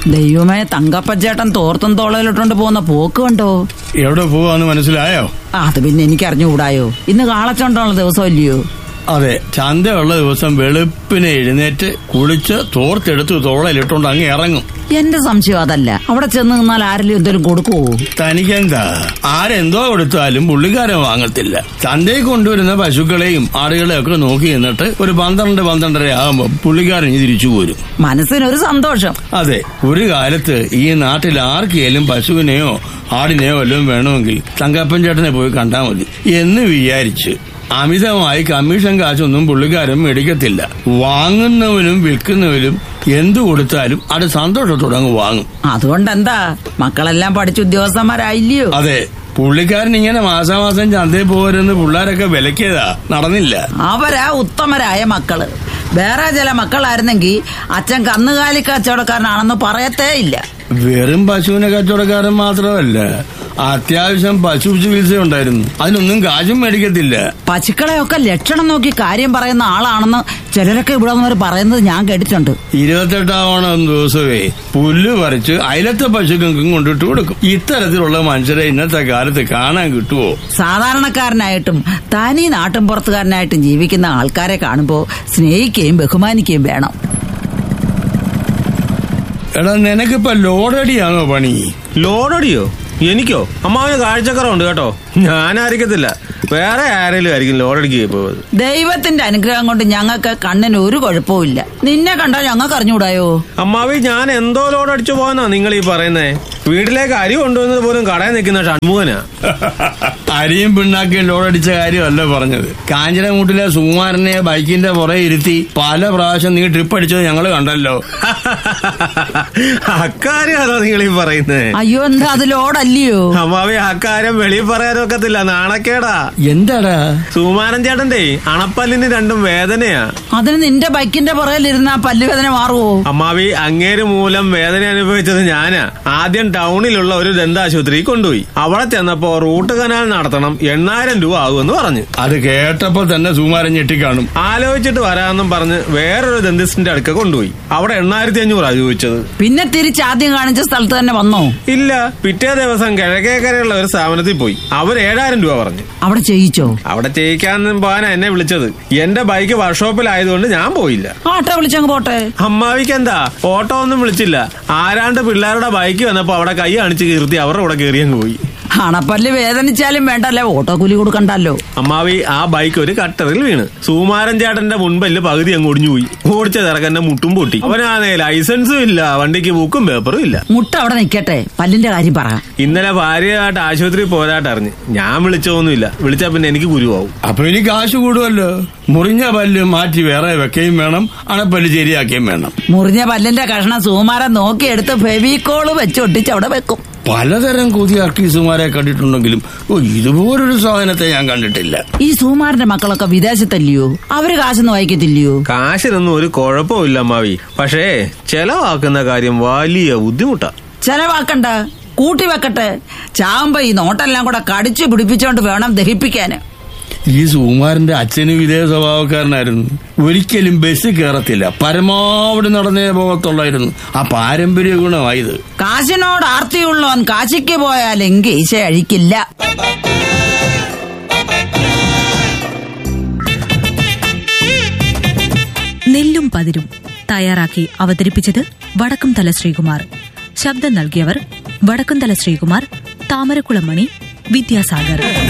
ദൈവമേ തങ്കപ്പച്ചേട്ടൻ തോർത്തും തോളയിലിട്ടോണ്ട് പോകുന്ന പോക്ക് കണ്ടോ എവിടെ പോവാന്ന് മനസ്സിലായോ ആ, അത് പിന്നെ എനിക്ക് അറിഞ്ഞുകൂടായോ ഇന്ന് കാളച്ചോണ്ടുള്ള ദിവസം ഇല്ലയോ അതെ ചന്തയുള്ള ദിവസം വെളുപ്പിനെ എഴുന്നേറ്റ് കുളിച്ച് തോർത്തെടുത്ത് തോളയിലിട്ടോണ്ട് അങ്ങ് ഇറങ്ങും എന്റെ സംശയം അതല്ല അവിടെ ചെന്ന് നിന്നാൽ ആരെങ്കിലും എന്തെങ്കിലും കൊടുക്കുവോ തനിക്കെന്താ ആരെന്തോ കൊടുത്താലും പുള്ളിക്കാരൻ വാങ്ങത്തില്ല ചന്തയിൽ കൊണ്ടുവരുന്ന പശുക്കളെയും ആടുകളെയും ഒക്കെ നോക്കി നിന്നിട്ട് ഒരു പന്ത്രണ്ട് പന്ത്രണ്ടര ആകുമ്പോ പുള്ളിക്കാരൻ ഇനി തിരിച്ചു പോരും മനസ്സിനൊരു സന്തോഷം അതെ ഒരു കാലത്ത് ഈ നാട്ടിൽ ആർക്കേലും പശുവിനെയോ ആടിനെയോ വല്ലതും വേണമെങ്കിൽ തങ്കപ്പൻ ചേട്ടനെ പോയി കണ്ടാൽ മതി എന്ന് വിചാരിച്ച് അമിതമായി കമ്മീഷൻ കാശൊന്നും പുള്ളിക്കാരൻ മേടിക്കത്തില്ല വാങ്ങുന്നവനും വിൽക്കുന്നവനും എന്തു കൊടുത്താലും അത് സന്തോഷത്തോടെ അങ്ങ് വാങ്ങും അതുകൊണ്ട് എന്താ മക്കളെല്ലാം പഠിച്ച ഉദ്യോഗസ്ഥന്മാരായില്ലയോ അതെ പുള്ളിക്കാരൻ ഇങ്ങനെ മാസാമാസം ചന്തയിൽ പോകരുന്ന് പിള്ളേരൊക്കെ വിലക്കിയതാ നടന്നില്ല അവരാ ഉത്തമരായ മക്കള് വേറെ ചില മക്കളായിരുന്നെങ്കിൽ അച്ഛൻ കന്നുകാലി കച്ചവടക്കാരനാണെന്ന് പറയത്തേ ഇല്ല വെറും പശുവിനെ കച്ചവടക്കാരൻ മാത്രമല്ല അത്യാവശ്യം പശു ചികിത്സ ഉണ്ടായിരുന്നു അതിനൊന്നും കാശും മേടിക്കത്തില്ല പശുക്കളെയൊക്കെ ലക്ഷണം നോക്കി കാര്യം പറയുന്ന ആളാണെന്ന് ചിലരൊക്കെ ഇവിടെ വന്നവർ പറയുന്നത് ഞാൻ കേട്ടിട്ടുണ്ട് ഇരുപത്തെട്ടാവണം ദിവസമേ പുല്ല് പറിച്ച് അയലത്തെ പശുക്കൾക്കും കൊണ്ടിട്ട് കൊടുക്കും ഇത്തരത്തിലുള്ള മനുഷ്യരെ ഇന്നത്തെ കാലത്ത് കാണാൻ കിട്ടുമോ സാധാരണക്കാരനായിട്ടും തനി നാട്ടും പുറത്തുകാരനായിട്ടും ജീവിക്കുന്ന ആൾക്കാരെ കാണുമ്പോ സ്നേഹിക്കുകയും ബഹുമാനിക്കുകയും വേണം എടാ നിനക്കിപ്പോ ലോഡടിയാണോ പണി ലോഡടിയോ എനിക്കോ അമ്മാവന് കാഴ്ചക്കറവുണ്ട് കേട്ടോ ഞാനായിരിക്കത്തില്ല വേറെ ആരെങ്കിലും ആയിരിക്കും ലോഡടിക്ക് പോയത് ദൈവത്തിന്റെ അനുഗ്രഹം കൊണ്ട് ഞങ്ങൾക്ക് കണ്ണിന് ഒരു കുഴപ്പവും നിന്നെ കണ്ടാൽ ഞങ്ങൾക്ക് അറിഞ്ഞുകൂടായോ അമ്മാവി ഞാൻ എന്തോ ലോഡടിച്ചു പോയെന്നാ നിങ്ങൾ ഈ പറയുന്നേ വീട്ടിലേക്ക് അരി കൊണ്ടുവന്നത് പോലും കടയിൽ നിൽക്കുന്ന ഷൺമുഖനാ അരിയും പിണ്ണാക്കിയും ലോഡടിച്ച കാര്യമല്ല പറഞ്ഞത് കാഞ്ഞിരമൂട്ടിലെ സുകുമാരനെ ബൈക്കിന്റെ പുറകെ ഇരുത്തി പല പ്രാവശ്യം നീ ട്രിപ്പ് അടിച്ചത് ഞങ്ങൾ കണ്ടല്ലോ അക്കാര്യമാണോ നിങ്ങൾ ഈ പറയുന്നേ അയ്യോ എന്താ അത് ലോഡല്ലയോ അമ്മാവി അക്കാര്യം വെളിയിൽ പറയാനൊക്കത്തില്ല നാണക്കേടാ എന്താടാ സുമാരൻ ചേട്ടന്റെ അണപ്പല്ലിന് രണ്ടും വേദനയാ അതിന് നിന്റെ ബൈക്കിന്റെ പുറകിലിരുന്ന പല്ലുവേദന മാറുവോ അമ്മാവി അങ്ങേര് മൂലം വേദന അനുഭവിച്ചത് ഞാനാ ആദ്യം ടൗണിലുള്ള ഒരു ദന്താശുപത്രിയിൽ കൊണ്ടുപോയി അവിടെ ചെന്നപ്പോ റൂട്ട് കനാൽ നടത്തണം എണ്ണായിരം രൂപ ആകുമെന്ന് പറഞ്ഞു അത് കേട്ടപ്പോ തന്നെ സുകുമാരൻ ഞെട്ടിക്കാണും ആലോചിച്ചിട്ട് വരാമെന്നും പറഞ്ഞ് വേറൊരു ദന്തിസ്റ്റിന്റെ അടുക്ക കൊണ്ടുപോയി അവിടെ എണ്ണായിരത്തി അഞ്ഞൂറാ ചോദിച്ചത് പിന്നെ തിരിച്ച് ആദ്യം കാണിച്ച സ്ഥലത്ത് തന്നെ വന്നോ ഇല്ല പിറ്റേ ദിവസം കിഴക്കേക്കരയുള്ള ഒരു സ്ഥാപനത്തിൽ പോയി അവർ ഏഴായിരം രൂപ പറഞ്ഞു അവിടെ ചെയ്യിച്ചോ അവിടെ ചെയ്യിക്കാന്നും പോകാനാ എന്നെ വിളിച്ചത് എന്റെ ബൈക്ക് വർക്ക്ഷോപ്പിലായതുകൊണ്ട് ഞാൻ പോയില്ല ആട്ടോ വിളിച്ചങ്ങ് പോട്ടെ അമ്മാവിക്ക് എന്താ ഓട്ടോ ഒന്നും വിളിച്ചില്ല ആരാണ്ട് പിള്ളേരുടെ ബൈക്ക് വന്നപ്പോ അവിടെ കൈ കാണിച്ച് കീർത്തി അവരുടെ കൂടെ കയറിയങ്ങ് പോയി അണപ്പല്ല് വേദനിച്ചാലും വേണ്ടല്ലേ ഓട്ടോ കൂലി കൊടുക്കണ്ടല്ലോ അമ്മാവി ആ ബൈക്ക് ഒരു കട്ടറിൽ വീണ് സുകുമാരൻ ചേട്ടന്റെ മുൻപല്ല് പകുതി അങ്ങ് ഒടിഞ്ഞു പോയി ഓടിച്ച തിറക്കന്റെ മുട്ടും പൊട്ടി അവനാണേ ലൈസൻസും ഇല്ല വണ്ടിക്ക് ബുക്കും പേപ്പറും ഇല്ല മുട്ട അവിടെ നിക്കട്ടെ പല്ലിന്റെ കാര്യം പറ ഇന്നലെ ഭാര്യയായിട്ട് ആശുപത്രി പോരാട്ട് അറിഞ്ഞ് ഞാൻ വിളിച്ചൊന്നുമില്ല വിളിച്ചാ പിന്നെ എനിക്ക് ഗുരുവാവും അപ്പൊ ഇനി കാശ് കൂടുമല്ലോ മുറിഞ്ഞ പല്ല് മാറ്റി വേറെ വെക്കുകയും വേണം അണപ്പല്ല് ശരിയാക്കുകയും വേണം മുറിഞ്ഞ പല്ലിന്റെ കഷ്ണം സുകുമാരൻ നോക്കിയെടുത്ത് ഫെവിക്കോള് വെച്ചൊട്ടിച്ച് അവിടെ വെക്കും പലതരം കൊതി അർക്കീസുമാരെ കണ്ടിട്ടുണ്ടെങ്കിലും ഓ ഇതുപോലൊരു സാധനത്തെ ഞാൻ കണ്ടിട്ടില്ല ഈ സുകുമാരന്റെ മക്കളൊക്കെ വിദേശത്തല്ലയോ അവര് കാശൊന്നും വായിക്കത്തില്ലയോ കാശിനൊന്നും ഒരു കുഴപ്പമില്ല അമ്മാവി പക്ഷേ ചെലവാക്കുന്ന കാര്യം വലിയ ബുദ്ധിമുട്ടാ ചെലവാക്കണ്ട കൂട്ടി വെക്കട്ടെ ചാവുമ്പോ ഈ നോട്ടെല്ലാം കൂടെ കടിച്ചു പിടിപ്പിച്ചോണ്ട് വേണം ദഹിപ്പിക്കാന് ഈ സുകുമാരന്റെ അച്ഛനും ഇതേ സ്വഭാവക്കാരനായിരുന്നു ഒരിക്കലും ബസ് കയറത്തില്ല പരമാവധി നടന്നേ പോകത്തുള്ളായിരുന്നു ആ പാരമ്പര്യ ഗുണമായത് കാശിനോട് ആർത്തിയുള്ളവൻ കാശിക്ക് പോയാൽ എങ്കീശ അഴിക്കില്ല നെല്ലും പതിരും തയ്യാറാക്കി അവതരിപ്പിച്ചത് വടക്കുംതല ശ്രീകുമാർ ശബ്ദം നൽകിയവർ വടക്കുംതല ശ്രീകുമാർ താമരക്കുളമണി വിദ്യാസാഗർ